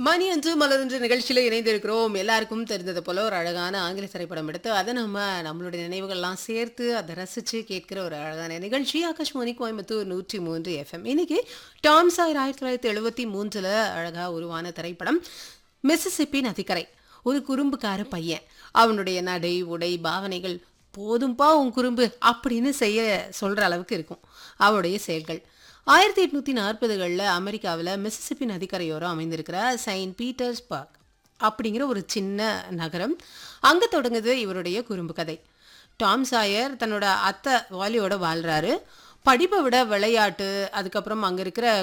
மணி அன்று மலர்ன்ற நிகழ்ச்சியில் இணைந்திருக்கிறோம் எல்லாருக்கும் தெரிந்தது போல ஒரு அழகான ஆங்கில திரைப்படம் எடுத்து அதை நம்ம நம்மளுடைய நினைவுகள்லாம் சேர்த்து அதை ரசித்து கேட்கிற ஒரு அழகான நிகழ்ச்சி ஆகாஷ்வாணி கோயம்புத்தூர் நூற்றி மூன்று எஃப்எம் இன்னைக்கு டாம் சாயர் ஆயிரத்தி தொள்ளாயிரத்தி எழுபத்தி மூன்றில் அழகாக உருவான திரைப்படம் மிசிசிப்பி நதிக்கரை ஒரு குறும்புக்கார பையன் அவனுடைய நடை உடை பாவனைகள் போதும்பா உன் குறும்பு அப்படின்னு செய்ய சொல்கிற அளவுக்கு இருக்கும் அவனுடைய செயல்கள் ஆயிரத்தி எட்நூற்றி நாற்பதுகளில் அமெரிக்காவில் மிசிசிப்பி நதிக்கரையோரம் அமைந்திருக்கிற செயின்ட் பீட்டர்ஸ் பார்க் அப்படிங்கிற ஒரு சின்ன நகரம் அங்கே தொடங்குது இவருடைய குறும்பு கதை டாம் சாயர் தன்னோட அத்தை வாலியோட வாழ்கிறாரு படிப்பை விட விளையாட்டு அதுக்கப்புறம் அங்கே இருக்கிற